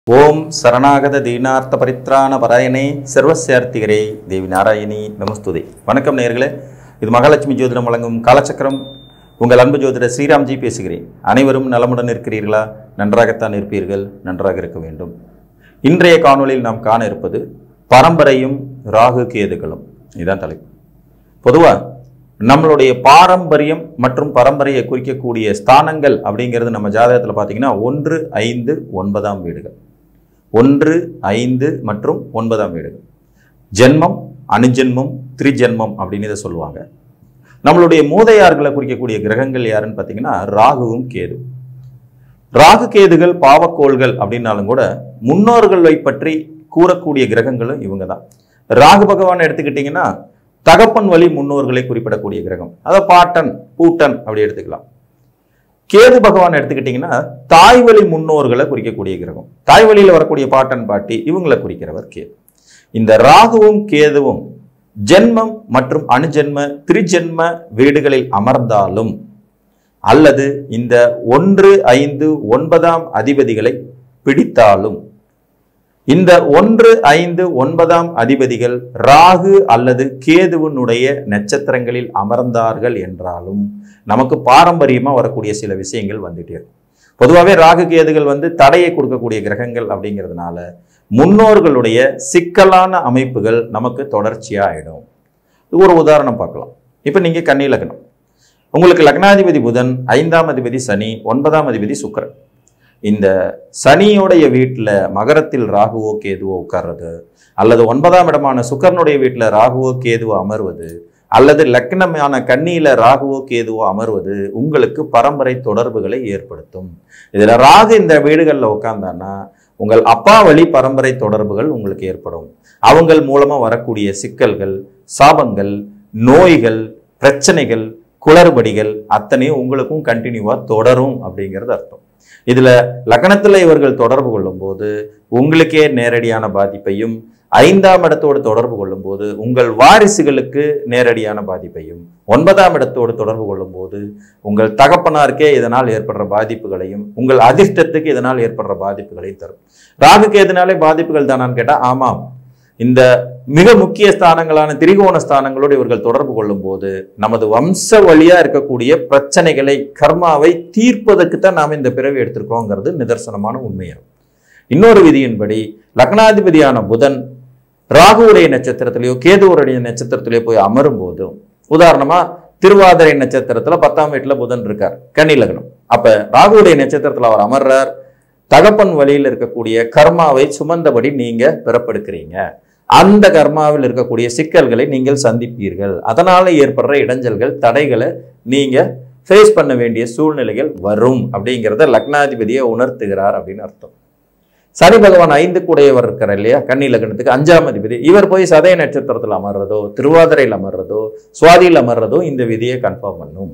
ஓம் சரணாகத தீனார்த்த பரித்ராண பராயணே சர்வசியார்த்திகரே தேவி நாராயணி நமஸ்துதே வணக்கம் நேயர்களே இது மகாலட்சுமி ஜோதிடம் வழங்கும் காலச்சக்கரம் உங்கள் அன்பு ஜோதிடர் ஸ்ரீராம்ஜி பேசுகிறேன் அனைவரும் நலமுடன் இருக்கிறீர்களா நன்றாகத்தான் இருப்பீர்கள் நன்றாக இருக்க வேண்டும் இன்றைய காணொளியில் நாம் காண இருப்பது பரம்பரையும் ராகு கேதுகளும் இதுதான் தலைப்பு பொதுவா நம்மளுடைய பாரம்பரியம் மற்றும் பரம்பரையை குறிக்கக்கூடிய ஸ்தானங்கள் அப்படிங்கிறது நம்ம ஜாதகத்தில் பார்த்தீங்கன்னா ஒன்று ஐந்து ஒன்பதாம் வீடுகள் ஒன்று ஐந்து மற்றும் ஒன்பதாம் வீடுகள் ஜென்மம் அணுஜென்மம் திரிஜென்மம் அப்படின்னு இதை சொல்லுவாங்க நம்மளுடைய மூதையார்களை குறிக்கக்கூடிய கிரகங்கள் யாருன்னு பார்த்தீங்கன்னா ராகுவும் கேது ராகு கேதுகள் பாவக்கோள்கள் அப்படின்னாலும் கூட முன்னோர்களை பற்றி கூறக்கூடிய கிரகங்களும் இவங்க தான் ராகு பகவான் எடுத்துக்கிட்டிங்கன்னா தகப்பன் வழி முன்னோர்களை குறிப்பிடக்கூடிய கிரகம் அதை பாட்டன் பூட்டன் அப்படி எடுத்துக்கலாம் கேது பகவான் எடுத்துக்கிட்டிங்கன்னா தாய் வழி முன்னோர்களை குறிக்கக்கூடிய கிரகம் தாய் வழியில் வரக்கூடிய பாட்டன் பாட்டி இவங்களை குறிக்கிறவர் கேது இந்த ராகுவும் கேதுவும் ஜென்மம் மற்றும் அணுஜென்ம திரிஜென்ம வீடுகளில் அமர்ந்தாலும் அல்லது இந்த ஒன்று ஐந்து ஒன்பதாம் அதிபதிகளை பிடித்தாலும் இந்த ஒன்று ஐந்து ஒன்பதாம் அதிபதிகள் ராகு அல்லது கேதுவனுடைய நட்சத்திரங்களில் அமர்ந்தார்கள் என்றாலும் நமக்கு பாரம்பரியமா வரக்கூடிய சில விஷயங்கள் வந்துட்டே இருக்கும் பொதுவாகவே ராகு கேதுகள் வந்து தடையை கொடுக்கக்கூடிய கிரகங்கள் அப்படிங்கிறதுனால முன்னோர்களுடைய சிக்கலான அமைப்புகள் நமக்கு தொடர்ச்சியா ஆயிடும் இது ஒரு உதாரணம் பார்க்கலாம் இப்போ நீங்க கன்னி லக்னம் உங்களுக்கு லக்னாதிபதி புதன் ஐந்தாம் அதிபதி சனி ஒன்பதாம் அதிபதி சுக்கிரன் இந்த சனியோடைய வீட்டில் மகரத்தில் ராகுவோ கேதுவோ உட்கார்றது அல்லது ஒன்பதாம் இடமான சுக்கரனுடைய வீட்டில் ராகுவோ கேதுவோ அமர்வது அல்லது லக்னமான கன்னியில ராகுவோ கேதுவோ அமர்வது உங்களுக்கு பரம்பரை தொடர்புகளை ஏற்படுத்தும் இதுல ராகு இந்த வீடுகளில் உட்கார்ந்தான்னா உங்கள் அப்பா வழி பரம்பரை தொடர்புகள் உங்களுக்கு ஏற்படும் அவங்கள் மூலமா வரக்கூடிய சிக்கல்கள் சாபங்கள் நோய்கள் பிரச்சனைகள் குளறுபடிகள் அத்தனையும் உங்களுக்கும் கண்டினியூவா தொடரும் அப்படிங்கிறது அர்த்தம் இதுல லக்னத்துல இவர்கள் தொடர்பு கொள்ளும் போது உங்களுக்கே நேரடியான பாதிப்பையும் ஐந்தாம் இடத்தோடு தொடர்பு கொள்ளும் போது உங்கள் வாரிசுகளுக்கு நேரடியான பாதிப்பையும் ஒன்பதாம் இடத்தோடு தொடர்பு கொள்ளும் போது உங்கள் தகப்பனாருக்கே இதனால் ஏற்படுற பாதிப்புகளையும் உங்கள் அதிர்ஷ்டத்துக்கு இதனால் ஏற்படுற பாதிப்புகளையும் தரும் ராகுக்கு எதனாலே பாதிப்புகள் தானான்னு கேட்டா ஆமாம் இந்த மிக முக்கிய ஸ்தானங்களான திரிகோண ஸ்தானங்களோடு இவர்கள் தொடர்பு கொள்ளும் போது நமது வம்ச வழியா இருக்கக்கூடிய பிரச்சனைகளை கர்மாவை தீர்ப்பதற்கு தான் நாம் இந்த பிறவி எடுத்திருக்கிறோங்கிறது நிதர்சனமான உண்மையாகும் இன்னொரு விதியின்படி லக்னாதிபதியான புதன் ராகுவுடைய நட்சத்திரத்திலேயோ கேதுவருடைய நட்சத்திரத்திலேயோ போய் அமரும் போதும் உதாரணமா திருவாதிரை நட்சத்திரத்துல பத்தாம் வீட்டுல புதன் இருக்கார் கன்னி லக்னம் அப்ப ராகுவுடைய நட்சத்திரத்துல அவர் அமர்றார் தகப்பன் வழியில் இருக்கக்கூடிய கர்மாவை சுமந்தபடி நீங்க பிறப்பெடுக்கிறீங்க அந்த கர்மாவில் இருக்கக்கூடிய சிக்கல்களை நீங்கள் சந்திப்பீர்கள் அதனால ஏற்படுற இடைஞ்சல்கள் தடைகளை நீங்க ஃபேஸ் பண்ண வேண்டிய சூழ்நிலைகள் வரும் அப்படிங்கிறத லக்னாதிபதியை உணர்த்துகிறார் அப்படின்னு அர்த்தம் சனி பகவான் ஐந்து கூடையவர் இருக்கிறார் இல்லையா கன்னி லக்னத்துக்கு அஞ்சாம் அதிபதி இவர் போய் சதய நட்சத்திரத்தில் அமர்றதோ திருவாதிரையில் அமர்றதோ சுவாதியில் அமர்றதோ இந்த விதியை கன்ஃபார்ம் பண்ணும்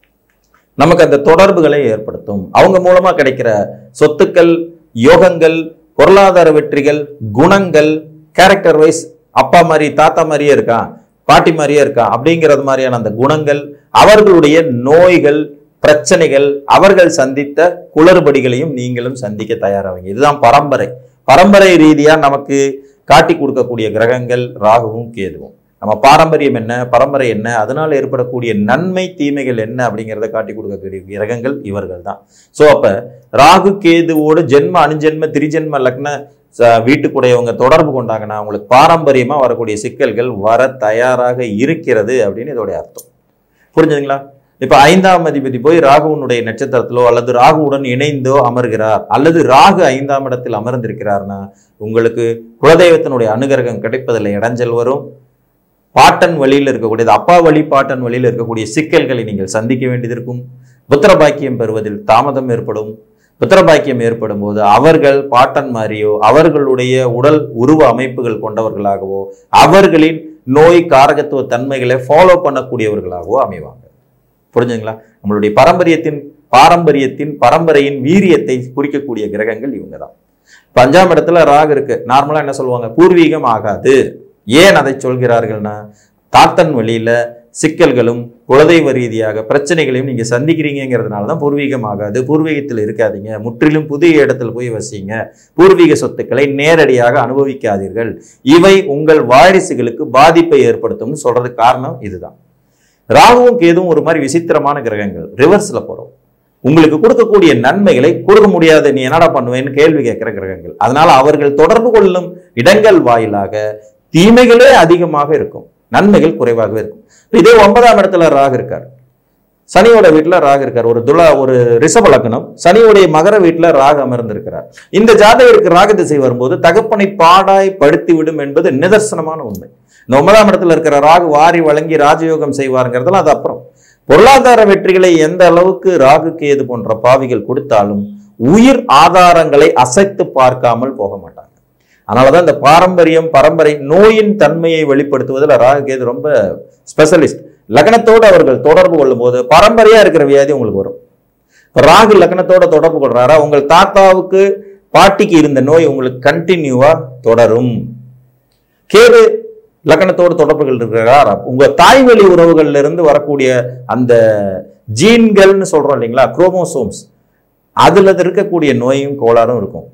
நமக்கு அந்த தொடர்புகளை ஏற்படுத்தும் அவங்க மூலமா கிடைக்கிற சொத்துக்கள் யோகங்கள் பொருளாதார வெற்றிகள் குணங்கள் கேரக்டர் வைஸ் அப்பா மாதிரி தாத்தா மாதிரியே இருக்கான் பாட்டி மாதிரியே இருக்கான் அப்படிங்கிறது மாதிரியான அந்த குணங்கள் அவர்களுடைய நோய்கள் பிரச்சனைகள் அவர்கள் சந்தித்த குளறுபடிகளையும் நீங்களும் சந்திக்க தயாராவீங்க இதுதான் பரம்பரை பரம்பரை ரீதியா நமக்கு காட்டி கொடுக்கக்கூடிய கிரகங்கள் ராகுவும் கேதுவும் நம்ம பாரம்பரியம் என்ன பரம்பரை என்ன அதனால் ஏற்படக்கூடிய நன்மை தீமைகள் என்ன அப்படிங்கிறத காட்டி கொடுக்கக்கூடிய கிரகங்கள் இவர்கள் தான் ஸோ அப்ப ராகு கேதுவோடு ஜென்ம அணுஜென்ம திரிஜென்ம லக்ன ச- வீட்டுக்குடையவங்க தொடர்பு கொண்டாங்கன்னா அவங்களுக்கு பாரம்பரியமா வரக்கூடிய சிக்கல்கள் வர தயாராக இருக்கிறது அப்படின்னு இதோடைய அர்த்தம் புரிஞ்சுதுங்களா இப்ப ஐந்தாம் அதிபதி போய் ராகுவனுடைய நட்சத்திரத்திலோ அல்லது ராகுவுடன் இணைந்தோ அமர்கிறார் அல்லது ராகு ஐந்தாம் இடத்தில் அமர்ந்திருக்கிறார்னா உங்களுக்கு குலதெய்வத்தினுடைய அனுகிரகம் கிடைப்பதில் இடைஞ்சல் வரும் பாட்டன் வழியில் இருக்கக்கூடியது அப்பா வழி பாட்டன் வழியில் இருக்கக்கூடிய சிக்கல்களை நீங்கள் சந்திக்க வேண்டியது இருக்கும் புத்திர பாக்கியம் பெறுவதில் தாமதம் ஏற்படும் புத்திர பாக்கியம் ஏற்படும் போது அவர்கள் பாட்டன் மாதிரியோ அவர்களுடைய உடல் உருவ அமைப்புகள் கொண்டவர்களாகவோ அவர்களின் நோய் காரகத்துவ தன்மைகளை ஃபாலோ பண்ணக்கூடியவர்களாகவோ அமைவாங்க புரிஞ்சுங்களா நம்மளுடைய பாரம்பரியத்தின் பாரம்பரியத்தின் பரம்பரையின் வீரியத்தை குறிக்கக்கூடிய கிரகங்கள் இவங்க தான் இப்ப அஞ்சாம் இடத்துல ராகு இருக்கு நார்மலா என்ன சொல்லுவாங்க பூர்வீகம் ஆகாது ஏன் அதை சொல்கிறார்கள்னா தாத்தன் வழியில சிக்கல்களும் குலதெய்வ ரீதியாக பிரச்சனைகளையும் நீங்க சந்திக்கிறீங்கிறதுனால தான் பூர்வீகம் ஆகாது பூர்வீகத்தில் இருக்காதீங்க முற்றிலும் புதிய இடத்துல போய் வசிங்க பூர்வீக சொத்துக்களை நேரடியாக அனுபவிக்காதீர்கள் இவை உங்கள் வாரிசுகளுக்கு பாதிப்பை ஏற்படுத்தும்னு சொல்றதுக்கு காரணம் இதுதான் ராகுவும் கேதுவும் ஒரு மாதிரி விசித்திரமான கிரகங்கள் ரிவர்ஸ்ல போறோம் உங்களுக்கு கொடுக்கக்கூடிய நன்மைகளை கொடுக்க முடியாது நீ என்னடா பண்ணுவேன்னு கேள்வி கேட்கிற கிரகங்கள் அதனால அவர்கள் தொடர்பு கொள்ளும் இடங்கள் வாயிலாக தீமைகளே அதிகமாக இருக்கும் நன்மைகள் குறைவாகவே இருக்கும் இப்ப இதே ஒன்பதாம் இடத்துல ராகு இருக்கார் சனியோட வீட்டுல ராகு இருக்கார் ஒரு துலா ஒரு ரிஷப லக்னம் சனியோடைய மகர வீட்டுல ராகு அமர்ந்திருக்கிறார் இந்த ஜாதகருக்கு ராகு திசை வரும்போது தகப்பனை பாடாய் படுத்தி விடும் என்பது நிதர்சனமான உண்மை இந்த ஒன்பதாம் இடத்துல இருக்கிற ராகு வாரி வழங்கி ராஜயோகம் செய்வாருங்கிறதுலாம் அது அப்புறம் பொருளாதார வெற்றிகளை எந்த அளவுக்கு ராகு கேது போன்ற பாவிகள் கொடுத்தாலும் உயிர் ஆதாரங்களை அசைத்து பார்க்காமல் போக மாட்டாங்க அதனாலதான் இந்த பாரம்பரியம் பரம்பரை நோயின் தன்மையை வெளிப்படுத்துவதில் ராகு கேது ரொம்ப ஸ்பெஷலிஸ்ட் லக்னத்தோடு அவர்கள் தொடர்பு கொள்ளும் போது பரம்பரையா இருக்கிற வியாதி உங்களுக்கு வரும் இப்ப ராகு லக்னத்தோட தொடர்பு கொள்றாரா உங்கள் தாத்தாவுக்கு பாட்டிக்கு இருந்த நோய் உங்களுக்கு கண்டினியூவா தொடரும் கேது லக்னத்தோடு தொடர்புகள் இருக்கிறார் உங்க தாய்வழி உறவுகள்ல இருந்து வரக்கூடிய அந்த ஜீன்கள்னு சொல்றோம் இல்லைங்களா குரோமோசோம்ஸ் அதுல இருக்கக்கூடிய நோயும் கோளாறும் இருக்கும்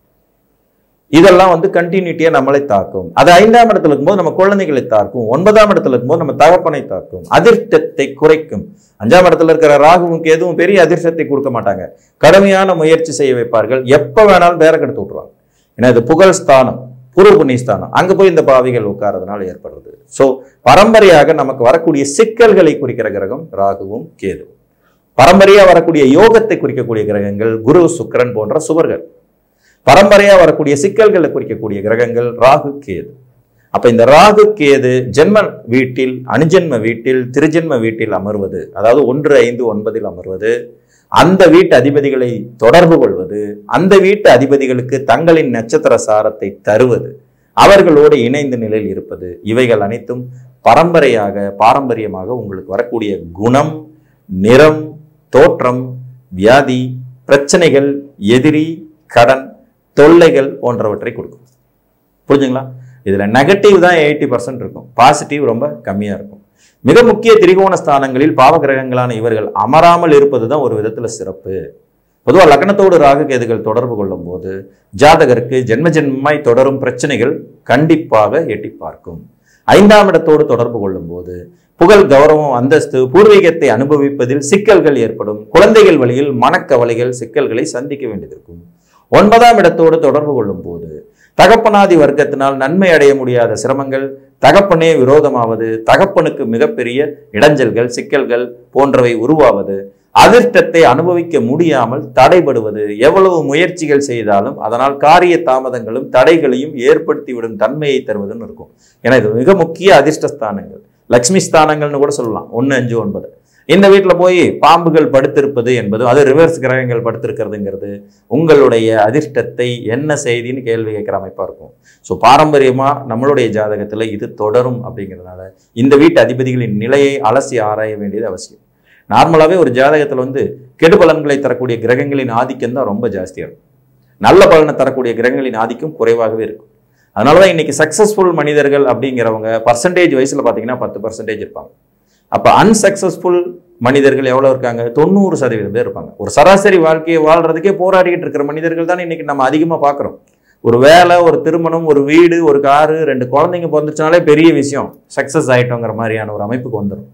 இதெல்லாம் வந்து கண்டினியூட்டியா நம்மளை தாக்கும் அது ஐந்தாம் இடத்துல இருக்கும்போது நம்ம குழந்தைகளை தாக்கும் ஒன்பதாம் இடத்துல இருக்கும்போது நம்ம தகப்பனை தாக்கும் அதிர்ஷ்டத்தை குறைக்கும் அஞ்சாம் இடத்துல இருக்கிற ராகுவும் கேதுவும் பெரிய அதிர்ஷ்டத்தை கொடுக்க மாட்டாங்க கடுமையான முயற்சி செய்ய வைப்பார்கள் எப்ப வேணாலும் பேர கெடுத்து விட்டுருவாங்க ஏன்னா இது புகழ் ஸ்தானம் பூர்வ புண்ணிய ஸ்தானம் அங்க போய் இந்த பாவிகள் உட்கார்றதுனால ஏற்படுறது சோ பரம்பரையாக நமக்கு வரக்கூடிய சிக்கல்களை குறிக்கிற கிரகம் ராகுவும் கேதுவும் பரம்பரையா வரக்கூடிய யோகத்தை குறிக்கக்கூடிய கிரகங்கள் குரு சுக்கிரன் போன்ற சுவர்கள் பரம்பரையா வரக்கூடிய சிக்கல்களை குறிக்கக்கூடிய கிரகங்கள் ராகு கேது அப்ப இந்த ராகு கேது ஜென்ம வீட்டில் அணுஜென்ம வீட்டில் திருஜென்ம வீட்டில் அமர்வது அதாவது ஒன்று ஐந்து ஒன்பதில் அமர்வது அந்த வீட்டு அதிபதிகளை தொடர்பு கொள்வது அந்த வீட்டு அதிபதிகளுக்கு தங்களின் நட்சத்திர சாரத்தை தருவது அவர்களோடு இணைந்த நிலையில் இருப்பது இவைகள் அனைத்தும் பரம்பரையாக பாரம்பரியமாக உங்களுக்கு வரக்கூடிய குணம் நிறம் தோற்றம் வியாதி பிரச்சனைகள் எதிரி கடன் தொல்லைகள் போன்றவற்றை கொடுக்கும் புரிஞ்சுங்களா இதுல நெகட்டிவ் தான் எயிட்டி பர்சன்ட் இருக்கும் பாசிட்டிவ் ரொம்ப கம்மியா இருக்கும் மிக முக்கிய திரிகோண ஸ்தானங்களில் பாவகிரகங்களான இவர்கள் அமராமல் இருப்பது தான் ஒரு விதத்துல சிறப்பு பொதுவாக லக்னத்தோடு ராகு கேதுகள் தொடர்பு கொள்ளும் போது ஜாதகருக்கு ஜென்ம ஜென்மாய் தொடரும் பிரச்சனைகள் கண்டிப்பாக எட்டி பார்க்கும் ஐந்தாம் இடத்தோடு தொடர்பு கொள்ளும் போது புகழ் கௌரவம் அந்தஸ்து பூர்வீகத்தை அனுபவிப்பதில் சிக்கல்கள் ஏற்படும் குழந்தைகள் வழியில் மனக்கவலைகள் சிக்கல்களை சந்திக்க வேண்டியதிருக்கும் ஒன்பதாம் இடத்தோடு தொடர்பு கொள்ளும் போது தகப்பனாதி வர்க்கத்தினால் நன்மை அடைய முடியாத சிரமங்கள் தகப்பனே விரோதமாவது தகப்பனுக்கு மிகப்பெரிய இடைஞ்சல்கள் சிக்கல்கள் போன்றவை உருவாவது அதிர்ஷ்டத்தை அனுபவிக்க முடியாமல் தடைபடுவது எவ்வளவு முயற்சிகள் செய்தாலும் அதனால் காரிய தாமதங்களும் தடைகளையும் ஏற்படுத்திவிடும் தன்மையை தருவதுன்னு இருக்கும் ஏன்னா இது மிக முக்கிய அதிர்ஷ்ட ஸ்தானங்கள் லக்ஷ்மி ஸ்தானங்கள்னு கூட சொல்லலாம் ஒன்று அஞ்சு ஒன்பது இந்த வீட்டில் போய் பாம்புகள் படுத்திருப்பது என்பது அது ரிவர்ஸ் கிரகங்கள் படுத்திருக்கிறதுங்கிறது உங்களுடைய அதிர்ஷ்டத்தை என்ன செய்தின்னு கேள்வி கேட்குற அமைப்பாக இருக்கும் ஸோ பாரம்பரியமாக நம்மளுடைய ஜாதகத்தில் இது தொடரும் அப்படிங்கிறதுனால இந்த வீட்டு அதிபதிகளின் நிலையை அலசி ஆராய வேண்டியது அவசியம் நார்மலாகவே ஒரு ஜாதகத்தில் வந்து கெடு பலன்களை தரக்கூடிய கிரகங்களின் ஆதிக்கம் தான் ரொம்ப ஜாஸ்தியாக இருக்கும் நல்ல பலனை தரக்கூடிய கிரகங்களின் ஆதிக்கம் குறைவாகவே இருக்கும் அதனால தான் இன்னைக்கு சக்ஸஸ்ஃபுல் மனிதர்கள் அப்படிங்கிறவங்க பர்சன்டேஜ் வயசில் பார்த்தீங்கன்னா பத்து பர்சன்டேஜ் இருப்பாங்க அப்போ அன்சக்சஸ்ஃபுல் மனிதர்கள் எவ்வளோ இருக்காங்க தொண்ணூறு சதவீதம் பேர் இருப்பாங்க ஒரு சராசரி வாழ்க்கையை வாழ்றதுக்கே போராடிக்கிட்டு இருக்கிற மனிதர்கள் தான் இன்னைக்கு நம்ம அதிகமாக பார்க்குறோம் ஒரு வேலை ஒரு திருமணம் ஒரு வீடு ஒரு காரு ரெண்டு குழந்தைங்க பிறந்துச்சுனாலே பெரிய விஷயம் சக்ஸஸ் ஆயிட்டோங்கிற மாதிரியான ஒரு அமைப்புக்கு வந்துடும்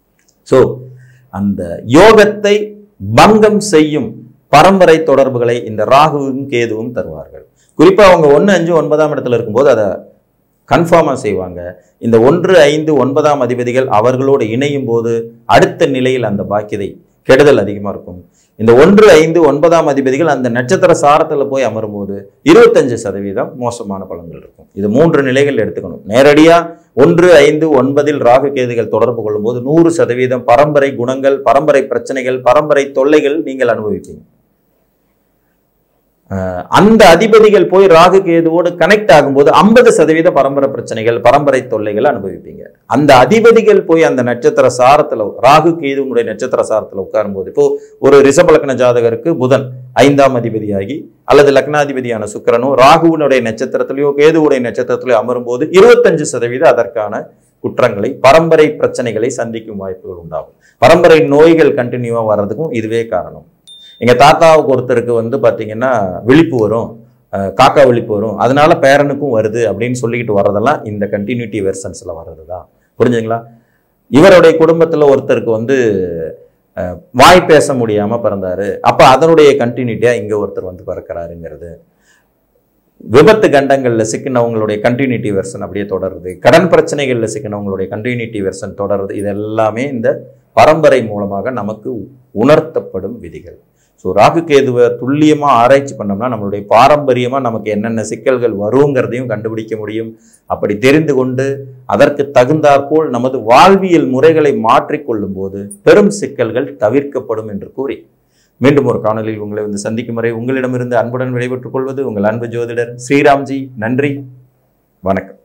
ஸோ அந்த யோகத்தை பங்கம் செய்யும் பரம்பரை தொடர்புகளை இந்த ராகுவும் கேதுவும் தருவார்கள் குறிப்பாக அவங்க ஒன்று அஞ்சு ஒன்பதாம் இடத்துல இருக்கும்போது அதை கன்ஃபார்மாக செய்வாங்க இந்த ஒன்று ஐந்து ஒன்பதாம் அதிபதிகள் அவர்களோடு இணையும் போது அடுத்த நிலையில் அந்த பாக்கியதை கெடுதல் அதிகமாக இருக்கும் இந்த ஒன்று ஐந்து ஒன்பதாம் அதிபதிகள் அந்த நட்சத்திர சாரத்தில் போய் அமரும்போது இருபத்தஞ்சு சதவீதம் மோசமான பலன்கள் இருக்கும் இது மூன்று நிலைகள் எடுத்துக்கணும் நேரடியாக ஒன்று ஐந்து ஒன்பதில் ராகு கேதுகள் தொடர்பு கொள்ளும்போது நூறு சதவீதம் பரம்பரை குணங்கள் பரம்பரை பிரச்சனைகள் பரம்பரை தொல்லைகள் நீங்கள் அனுபவிப்பீங்க அஹ் அந்த அதிபதிகள் போய் ராகு கேதுவோடு கனெக்ட் ஆகும்போது ஐம்பது சதவீத பரம்பரை பிரச்சனைகள் பரம்பரை தொல்லைகள் அனுபவிப்பீங்க அந்த அதிபதிகள் போய் அந்த நட்சத்திர சாரத்துல ராகு கேதுவனுடைய நட்சத்திர சாரத்துல உட்காரும்போது இப்போ ஒரு ரிஷப லக்ன ஜாதகருக்கு புதன் ஐந்தாம் அதிபதியாகி அல்லது லக்னாதிபதியான சுக்கிரனோ ராகுவினுடைய நட்சத்திரத்திலேயோ கேதுவுடைய நட்சத்திரத்திலேயோ அமரும்போது இருபத்தஞ்சு சதவீத அதற்கான குற்றங்களை பரம்பரை பிரச்சனைகளை சந்திக்கும் வாய்ப்புகள் உண்டாகும் பரம்பரை நோய்கள் கண்டினியூவாக வர்றதுக்கும் இதுவே காரணம் எங்கள் தாத்தாவுக்கு ஒருத்தருக்கு வந்து பார்த்தீங்கன்னா விழிப்பு வரும் அஹ் காக்கா விழிப்பு வரும் அதனால பேரனுக்கும் வருது அப்படின்னு சொல்லிக்கிட்டு வர்றதெல்லாம் இந்த கண்டினியூட்டி வெர்சன்ஸில் வர்றது தான் புரிஞ்சுங்களா இவருடைய குடும்பத்தில் ஒருத்தருக்கு வந்து அஹ், வாய் பேச முடியாமல் பிறந்தாரு அப்போ அதனுடைய கண்டினியூட்டியாக இங்கே ஒருத்தர் வந்து பிறக்கிறாருங்கிறது விபத்து கண்டங்களில் சிக்கினவங்களுடைய கண்டினியூட்டி வெர்சன் அப்படியே தொடருது கடன் பிரச்சனைகளில் சிக்கினவங்களுடைய கண்டினியூட்டி வெர்சன் தொடருது இது எல்லாமே இந்த பரம்பரை மூலமாக நமக்கு உணர்த்தப்படும் விதிகள் ஸோ ராகு கேதுவை துல்லியமாக ஆராய்ச்சி பண்ணோம்னா நம்மளுடைய பாரம்பரியமாக நமக்கு என்னென்ன சிக்கல்கள் வருங்கிறதையும் கண்டுபிடிக்க முடியும் அப்படி தெரிந்து கொண்டு அதற்கு தகுந்தாற்போல் நமது வாழ்வியல் முறைகளை மாற்றிக்கொள்ளும் போது பெரும் சிக்கல்கள் தவிர்க்கப்படும் என்று கூறி மீண்டும் ஒரு காணொலியில் உங்களை வந்து சந்திக்கும் வரை உங்களிடமிருந்து அன்புடன் விடைபெற்றுக் கொள்வது உங்கள் அன்பு ஜோதிடர் ஸ்ரீராம்ஜி நன்றி வணக்கம்